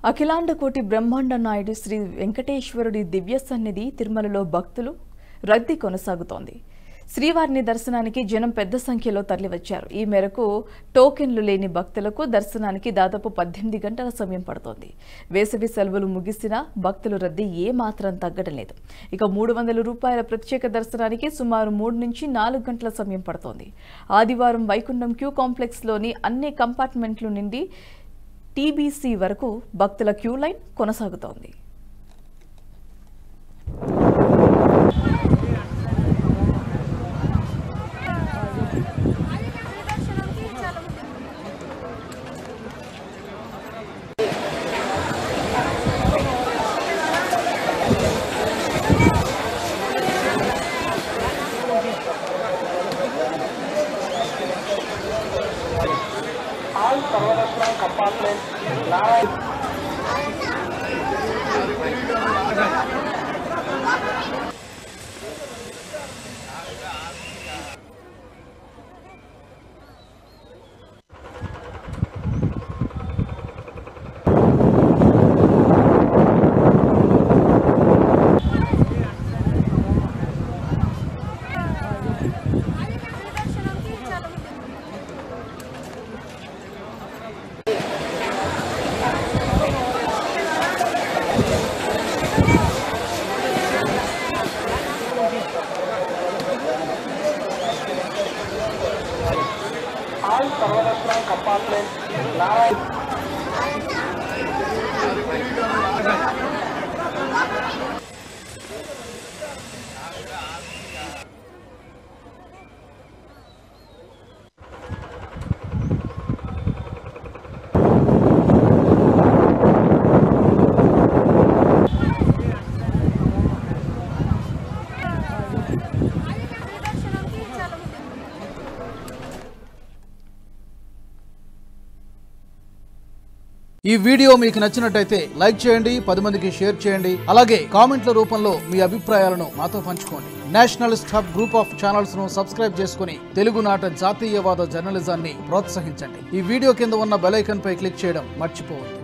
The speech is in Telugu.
అఖిలాండకోటి బ్రహ్మాండ నాయుడు శ్రీ వెంకటేశ్వరుడి దివ్య సన్నిధి తిరుమలలో భక్తులు రద్దీ కొనసాగుతోంది శ్రీవారిని దర్శనానికి జనం పెద్ద సంఖ్యలో తరలివచ్చారు ఈ మేరకు టోకెన్లు లేని భక్తులకు దర్శనానికి దాదాపు పద్దెనిమిది గంటల సమయం పడుతోంది వేసవి సెలవులు ముగిసినా భక్తుల రద్దీ ఏ మాత్రం తగ్గడం లేదు ఇక మూడు వందల రూపాయల ప్రత్యేక దర్శనానికి సుమారు మూడు నుంచి నాలుగు గంటల సమయం పడుతోంది ఆదివారం వైకుంఠం క్యూ కాంప్లెక్స్లోని అన్ని కంపార్ట్మెంట్లు నుండి టీబీసీ వరకు భక్తుల క్యూ లైన్ కొనసాగుతోంది all Sarvadasram compartments now all Sarvadasram compartments now ఈ వీడియో మీకు నచ్చినట్టయితే లైక్ చేయండి పది మందికి షేర్ చేయండి అలాగే కామెంట్ల రూపంలో మీ అభిప్రాయాలను మాతో పంచుకోండి nationalist hub group of channels ను సబ్స్క్రైబ్ చేసుకుని తెలుగునాట జాతీయవాద జర్నలిజాన్ని ప్రోత్సహించండి ఈ వీడియో కింద ఉన్న బెల్ ఐకాన్ పై క్లిక్ చేయడం మర్చిపోవద్దు